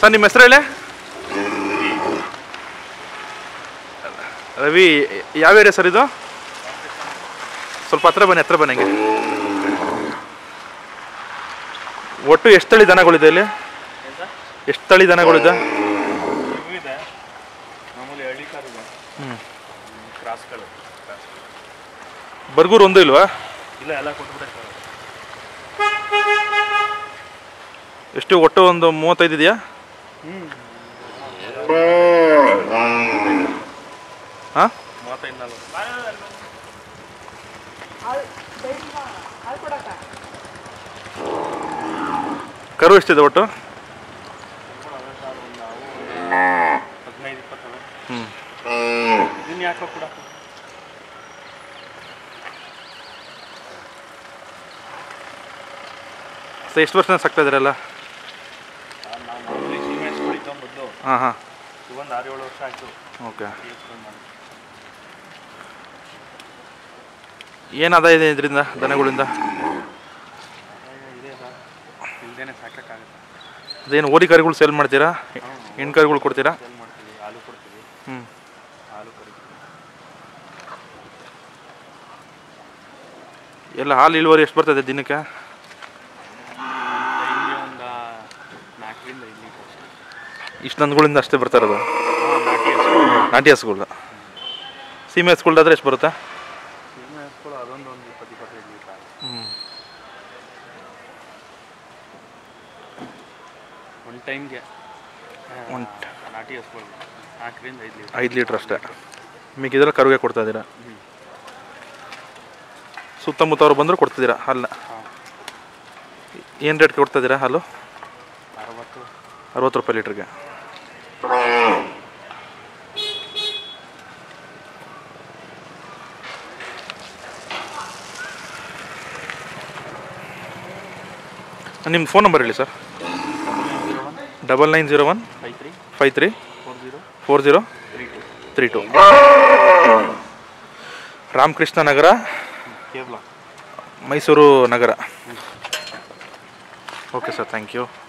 sir ನಿಮ್ಮ ಹೆಸರು ಹೇಳಿ ರವಿ ಯಾವ ಏರಿಯಾ ಸರ್ ಇದು ಸ್ವಲ್ಪ ಹತ್ರ ಬನ್ನಿ ಹತ್ರ ಬನ್ನಿ ಹಂಗೆ ಒಟ್ಟು ಎಷ್ಟು ತಳಿ ದನಗಳಿದೆ ಇಲ್ಲಿ ಎಷ್ಟು ತಳಿ ದನಗಳಿದೆ ಇವು ಇದೆ ಮಾಮೂಲಿ ಹಳ್ಳಿ ಕಾರ್ ಇದೆ ಹ್ಞೂ ಕ್ರಾಸ್ಗಳು ಬರ್ಗೂರು ಒಂದು ಇಲ್ವಾ ಇಲ್ಲ ಎಲ್ಲ ಕೊಟ್ಬಿಟ್ಟೆ ಎಷ್ಟು ಒಟ್ಟು ಒಂದು ಮೂವತ್ತೈದು ಇದೆಯಾ ಹಾಂ ಮೂವತ್ತೈದು ನಲ್ವತ್ತು ಕರು ಎಷ್ಟಿದೆ ಒಟ್ಟು ಹದಿನೈದು ಇಪ್ಪತ್ತವೆ ಹ್ಞೂ ಇದನ್ನ ಯಾಕೋ ಕೂಡ ಸೊ ಎಷ್ಟು ವರ್ಷ ಸಾಕ್ತಾ ಇದ್ದೀರಲ್ಲ ನಾವು ಮಾಮೂಲಿ ಸೀಮೆ ಹಚ್ಕೊಳಿತಾವ ಮೊದಲು ಹಾಂ ಹಾಂ ಇವೊಂದು ಆರು ಏಳು ವರ್ಷ ಆಯಿತು ಓಕೆ ಎತ್ಕೊಂಡು ಮಾಡಿ ಏನು ಆದಾಯ ಇದೆ ಇದರಿಂದ ದನಗಳಿಂದ ಇದೆ ಸರ್ ಇಲ್ದೇನೆ ಸಾಕೋಕ್ಕಾಗುತ್ತೆ ಅದೇನು ಓರಿ ಕರುಗಳು ಸೇಲ್ ಮಾಡ್ತೀರಾ ಹೆಣ್ಣು ಕರುಗಳು ಕೊಡ್ತೀರಾ ಸೇಲ್ ಮಾಡ್ತೀವಿ ಹಾಲು ಕೊಡ್ತೀವಿ ಹ್ಞೂ ಹಾಲು ಕರಿತೀವಿ ಎಲ್ಲ ಹಾಲು ಇಳುವರಿ ಎಷ್ಟು ಬರ್ತದೆ ದಿನಕ್ಕೆ ಟೈಮ್ಗೆ ಒಂದು ನಾಲ್ಕರಿಂದ ಐದು ಲೀಟರ್ ಅಷ್ಟೇ ಇಷ್ಟು ದನಗಳಿಂದ ಅಷ್ಟೇ ಬರ್ತಾ ಇರೋದು ಹಾಂ ನಾಟಿ ಹಸ್ಗಳು ನಾಟಿ ಹಸುಗಳು ಸೀಮೆ ಹಸುಗಳ್ದಾದ್ರೆ ಎಷ್ಟು ಬರುತ್ತೆ ಸೀಮೆ ಹಸ್ಗಳು ಅದೊಂದು ಒಂದು ಇಪ್ಪತ್ತು ಇಪ್ಪತ್ತೈದು ಲೀಟರ್ ಆಗುತ್ತೆ ಹ್ಞೂ ಒಂದು ಟೈಮ್ಗೆ ಒಂದ್ ನಾಟಿ ಹಸ್ಗಳು ನಾಲ್ಕರಿಂದ ಐದು ಲೀಟರ್ ಐದು ಲೀಟ್ರ್ ಅಷ್ಟೇ ಮಿಕ್ಕಿದ್ರೆ ಕರುಗೆ ಕೊಡ್ತಾ ಇದ್ದೀರಾ ಹ್ಞೂ ಸುತ್ತಮುತ್ತ ಅವ್ರು ಬಂದರೂ ಕೊಡ್ತಿದ್ದೀರಾ ಹಾಲನ್ನ ಹಾಂ ಏನು ರೇಟ್ಗೆ ಕೊಡ್ತಾ ಇದ್ದೀರಾ ಹಾಲು ಅರವತ್ತು ಅರವತ್ತು ರೂಪಾಯಿ ಲೀಟ್ರಿಗೆ ನಿಮ್ಮ ಫೋನ್ ನಂಬರ್ ಹೇಳಿ sir zero one double nine zero one five three five three four zero four zero three two three two Ramakrishna Nagar ಕೇವಲ ಮೈಸೂರು ನಗರ ಓಕೆ ಸರ್ ಥ್ಯಾಂಕ್ ಯು